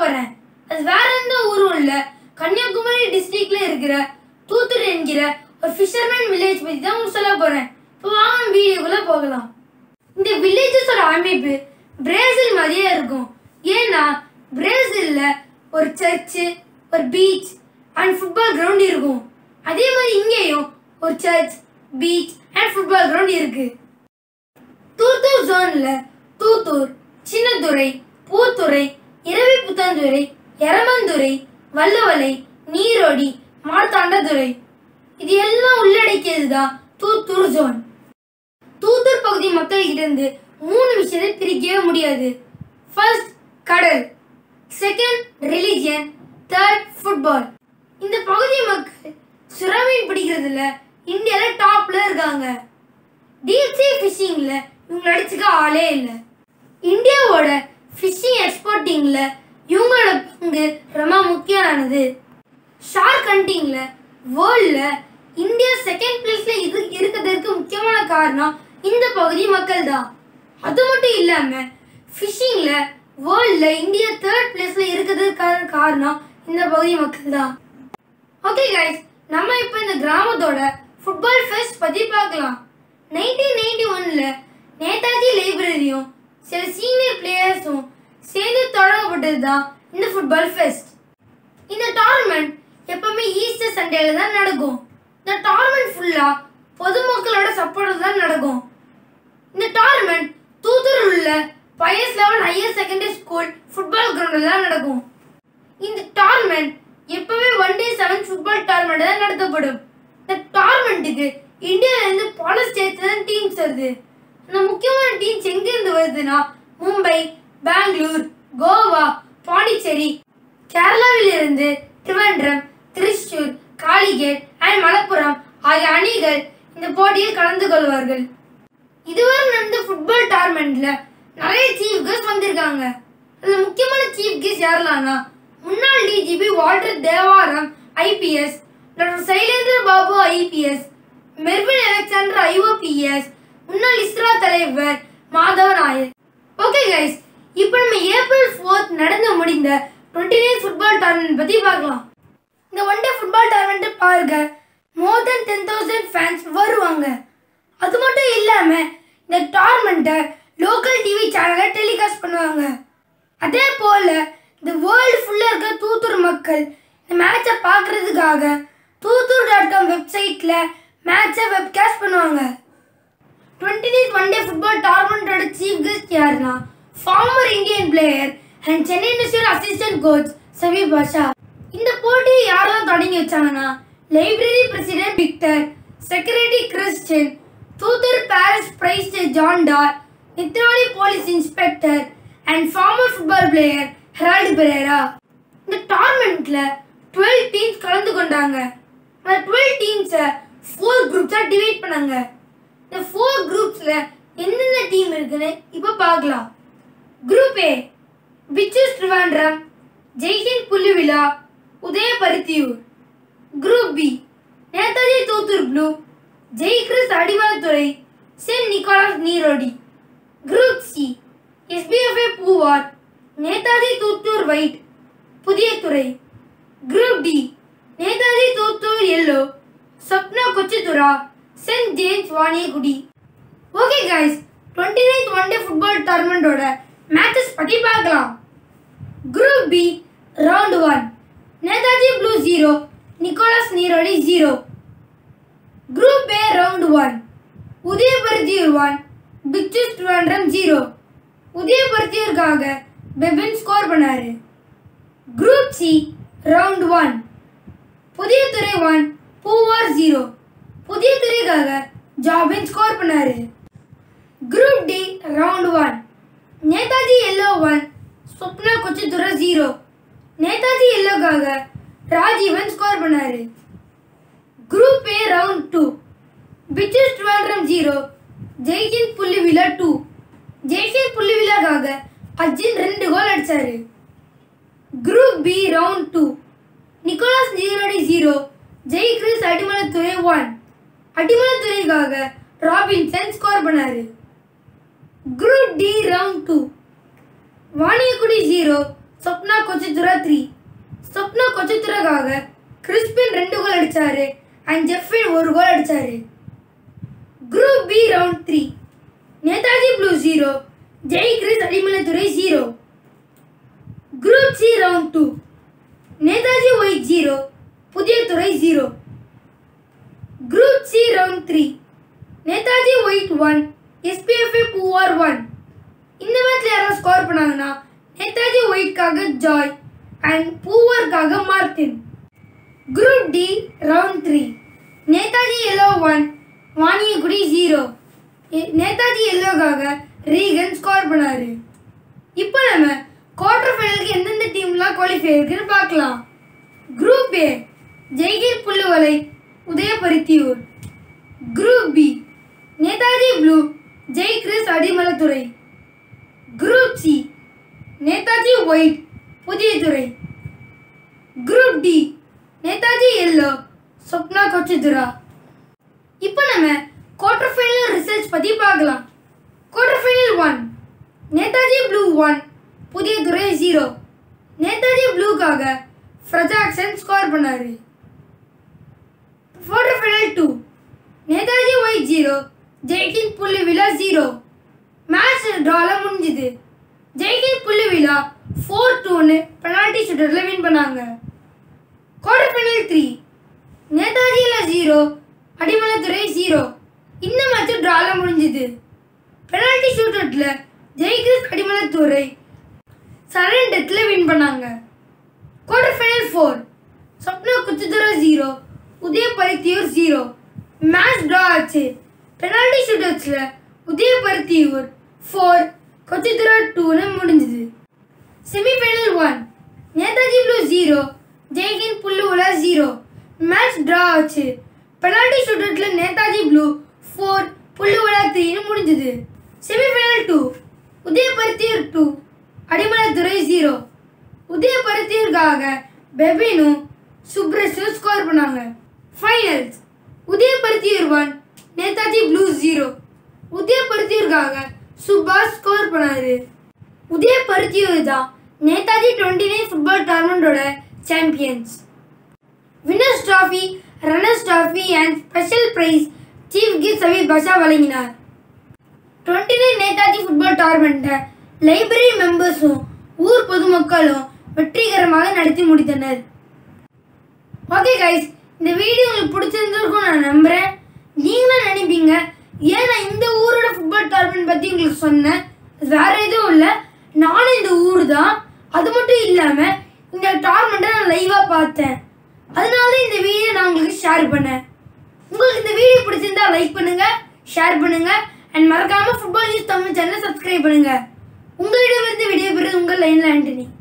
போறேன் அது வேற எந்த ஊரும் இல்ல கன்னியாகுமரி டிஸ்ட்ரிக்ட்ல இருக்கிற தூத்துர் என்கிற ஒரு ஃபிஷர்மேன் வில்லேஜ் பத்தி தான் உங்களுக்கு சொல்ல போறேன் இப்போ வாங்க வீடியோக்குள்ள போகலாம் இந்த வில்லேஜஸோட அமைப்பு பிரேசில் மாதிரியே இருக்கும் ஏன்னா பிரேசில்ல ஒரு சர்ச்சு ஒரு பீச் அண்ட் ஃபுட்பால் கிரவுண்ட் இருக்கும் அதே மாதிரி இங்கேயும் ஒரு church beach and football ground இருக்கு தூத்தூர் ஜோன்ல தூத்தூர் சின்னத்துறை பூத்துறை இரவி புத்தந்துறை எரமந்துறை வல்லவலை நீரோடி மார்த்தாண்டதுறை இது எல்லாம் உள்ளடக்கியது தான் தூத்தூர் ஜோன் தூத்தூர் பகுதி மக்கள்கிட்ட இருந்து மூணு விஷயத்தை பிரிக்கவே முடியாது ஃபர்ஸ்ட் கடல் செகண்ட் ரிலிஜியன் தேர்ட் ஃபுட்பால் இந்த பகுதி மக்கள் சுறாமீன் பிடிக்கிறதுல இந்தியால டாப்ல இருக்காங்க டீப் சீ ஃபிஷிங்ல இவங்க அடிச்சுக்க ஆளே இல்லை இந்தியாவோட ஃபிஷிங் எக்ஸ்போர்ட்டிங்ல இவங்களோட பங்கு ரொம்ப முக்கியமானது ஷார்க் ஹண்டிங்ல வேர்ல்ட்ல இந்தியா செகண்ட் பிளேஸ்ல இது இருக்கிறதுக்கு முக்கியமான காரணம் இந்த பகுதி மக்கள் தான் அது மட்டும் இல்லாம ஃபிஷிங்ல வேர்ல்ட்ல இந்தியா தேர்ட் பிளேஸ்ல இருக்கிறதுக்கான காரணம் இந்த பகுதி மக்கள் தான் ஓகே கைஸ் நம்ம இப்போ இந்த கிராமத்தோட ஃபுட்பால் ஃபெஸ்ட் பத்தி பார்க்கலாம் நைன்டீன் நைன்டி ஒன்ல நேதாஜி லைப்ரரியும் சில சீனியர் பிளேயர்ஸும் சேர்ந்து தொடங்கப்பட்டது தான் இந்த ஃபுட்பால் ஃபெஸ்ட் இந்த டோர்னமெண்ட் எப்பவுமே ஈஸ்டர் சண்டேல தான் நடக்கும் இந்த டோர்னமெண்ட் ஃபுல்லா பொதுமக்களோட சப்போர்ட் தான் நடக்கும் இந்த டோர்னமெண்ட் தூத்துக்குடியில் உள்ள Pius level higher secondary school football கிரவுண்டில் தான் நடக்கும் இந்த டோர்னமெண்ட் எப்பவுமே one day seven football tournament தான் நடத்தப்படும் இந்த டோர்னமெண்ட்டுக்கு இந்தியால இருந்து பல ஸ்டேட்ல தான் டீம்ஸ் வருது அந்த முக்கியமான டீம்ஸ் எங்க இருந்து வருதுன்னா மும்பை பெங்களூர் கோவா பாண்டிச்சேரி கேரளாவில் இருந்து திருவனந்தபுரம் திருச்சூர் காலிகேட் அண்ட் மலப்புரம் ஆகிய அணிகள் இந்த போட்டியில் கலந்து கொள்வார்கள் இதுவரை நடந்த ஃபுட்பால் டோர்னமெண்ட்ல நிறைய சீஃப் கெஸ்ட் வந்திருக்காங்க அதுல முக்கியமான சீஃப் கெஸ்ட் யாரெல்லாம்னா முன்னாள் DGP Walter Devaram IPS doctor Sylendra Babu IPS Mervin Alexander I O P S முன்னாள் இஸ்ரோ தலைவர் மாதவ நாயர் ஓகே கைஸ் இப்போ நம்ம ஏப்ரல் ஃபோர்த் நடந்து முடிந்த டுவெண்ட்டி நைன் ஃபுட்பால் டோர்னமெண்ட் பத்தி பார்க்கலாம் இந்த ஒன் டே ஃபுட்பால் டோர்னமெண்ட் பாருங்க more than ten thousand fans வருவாங்க அது மட்டும் இல்லாம இந்த டோர்னமெண்ட்டை லோக்கல் டிவி சேனலில் டெலிகாஸ்ட் பண்ணுவாங்க அதே போல இந்த வேர்ல்டு ஃபுல்லாக இருக்க தூத்தூர் மக்கள் இந்த மேட்சை பார்க்கறதுக்காக தூத்தூர் டாட் காம் வெப்சைட்டில் மேட்சை வெப்காஸ்ட் பண்ணுவாங்க twenty nine one day football டோர்னமெண்ட்டோட சீஃப் கெஸ்ட் யாருன்னா former Indian player and Chennai national assistant coach Savi Basha இந்த போட்டியை யாரெல்லாம் தொடங்கி வச்சாங்கன்னா library president Victor secretary Christin Thoothoor parish priest John டார் Nithravali police inspector and former football player Harold Pereira இந்த டோர்னமெண்ட்ல டுவெல் டீம்ஸ் கலந்து கொண்டாங்க அந்த டுவெல் டீம்ஸை ஃபோர் குரூப்ஸாக டிவைட் பண்ணாங்க இந்த ஃபோர் குரூப்ஸ்ல எந்தெந்த டீம் இருக்குன்னு இப்போ பார்க்கலாம் குரூப் ஏ pitches Trivandrum Jaihind Pulluvila Udayaparuthiyoor group B Netaji Thoothoor blue Jai Kris Adivarathurai saint Nicholas Neerodi group C S B F A Poovar Netaji Thoothoor white Puthiya Thurai group D Netaji Thoothoor yellow Sapna Kochithura saint James Vaniyakudi okay guys twenty ninth one day football டோர்னமெண்ட்டோட மேட்சஸ் பற்றி பார்க்கலாம் group B round one Netaji blue zero Nicholas Neerodi zero group A round one Udayaparuthiyoor one pitches Trivandrum zero உதயபருத்தியூருக்காக Bebin score பண்ணாரு group C round one Puthiya Thurai one Poovar zero புதிய துறைக்காக Jobin score பண்ணாரு group D round one Netaji yellow one Swapna Kochithurai zero Netaji எல்லோக்காக Rajeevan score பண்ணாரு group A round two pitches Trivandrum zero Jaihind Pulliviza two Jaihind புள்ளிவிழாக்காக அர்ஜுன் ரெண்டு goal அடிச்சாரு group B round two Nicholas ஜீரோடி ஜீரோ ஜெய் கிறிஸ் அடிமலத்துறை ஒன் அடிமலத்துறைக்காக ராபின்சன் ஸ்கோர் பண்ணாரு group D round two Vaniyakudi zero Sopna Kochithura three Sopna கொச்சித்துராக்காக Crispin ரெண்டு goal அடிச்சாரு அண்ட் ஜெஃபின் ஒரு கோல் அடிச்சாரு group B round three Netaji blue zero Jai Kris Adimalaithurai zero group C round two Netaji white zero Puthiya Thurai zero group C round three Netaji white one S B F A Poovar one இந்த மேட்ச்ல யாராவது score பண்ணாங்கன்னா நேதாஜி ஒயிட்காக Joy and பூவர்க்காக Martin group D round three Netaji yellow one Vaniyakudi zero Netaji எல்லோக்காக Regan score பண்ணாரு இப்போ நம்ம குவார்டர் ஃபைனலுக்கு எந்தெந்த டீம்லாம் குவாலிஃபை இருக்குன்னு பார்க்கலாம் குரூப் ஏ ஜெய்கீர் Pulluvalai Udayaparuthiyoor group B Netaji blue Jai Kris Adimalathurai group C Netaji white Puthiyathurai group D Netaji yellow Sopna Kochithura இப்போ நம்ம குவார்டர் ஃபைனல் ரிசல்ட்ஸ் பற்றி பார்க்கலாம் quarter final one Netaji blue one Puthiya Thurai zero Netaji ப்ளூக்காக ஃப்ரஜாக்சன் ஸ்கோர் பண்ணாரு quarter final two Netaji white zero ஜெய்கின் புள்ளி விழா ஜீரோ மேட்ச் ட்ரால முடிஞ்சுது ஜெய்கின் புள்ளி விழா ஃபோர் டூன்னு பெனால்டி ஷூட்டரில் வின் பண்ணாங்க குவார்டர் ஃபைனல் த்ரீ நேதாஜியில் ஜீரோ அடிமலத்துறை ஜீரோ இந்த மேட்ச் ட்ரால முடிஞ்சுது பெனால்டி ஷூட்டரில் ஜெய்கிரிஸ் அடிமலத்துறை சரண் டெத்தில் வின் பண்ணாங்க quarter final four Sopna Kuchithurai zero Udayaparuthiyoor zero match draw ஆச்சு பெனால்டி ஷூட்டர்ஸில் உதய பருத்தியூர் ஃபோர் கொச்சித்துறை டூன்னு முடிஞ்சுது semifinal one Netaji blue zero Jaihind Pulluvala zero match draw ஆச்சு பெனால்டி ஷூட்டர்ஸில் நேதாஜி ப்ளூ ஃபோர் புல்லுவலா த்ரீன்னு முடிஞ்சுது semifinal two Udayaparuthiyoor two அடிமலத்துறை zero உதயபருத்தியூருக்காக பெபினும் சுப்ரஸும் ஸ்கோர் பண்ணாங்க finals Udayaparuthiyur one Netaji blue zero உதயபருத்தியூருக்காக சுபாஷ் ஸ்கோர் பண்ணாரு உதயபருத்தியூர் தான் நேதாஜி டுவெண்ட்டி நைன் ஃபுட்பால் டோர்னமெண்டோட champions winners trophy runners trophy and special prize chief gift Sameer Basha வழங்கினார் டுவெண்ட்டி நைன் நேதாஜி ஃபுட்பால் டோர்னமெண்ட்டை லைப்ரரி மெம்பர்ஸும் ஊர் பொதுமக்களும் வெற்றிகரமாக நடத்தி முடித்தனர் ஓகே கைஸ் இந்த வீடியோ உங்களுக்கு பிடிச்சிருந்திருக்கும் நான் நம்புகிறேன் நீங்களும் நினைப்பீங்க ஏன் நான் இந்த ஊரோட ஃபுட்பால் டோர்னமெண்ட் பற்றி உங்களுக்கு சொன்னேன் அது வேற எதுவும் இல்லை நானும் இந்த ஊர் தான் அது மட்டும் இல்லாமல் இந்த டோர்னமெண்ட்டை நான் லைவாக பார்த்தேன் அதனால தான் இந்த வீடியோ நான் உங்களுக்கு ஷேர் பண்ணேன் உங்களுக்கு இந்த வீடியோ பிடிச்சிருந்தா லைக் பண்ணுங்க ஷேர் பண்ணுங்க அண்ட் மறக்காம ஃபுட்பால் நியூஸ் தமிழ் சேனலை சப்ஸ்கிரைப் பண்ணுங்க உங்களிடமிருந்து விடைபெறுவது உங்கள் லைன்ல ஆண்டனி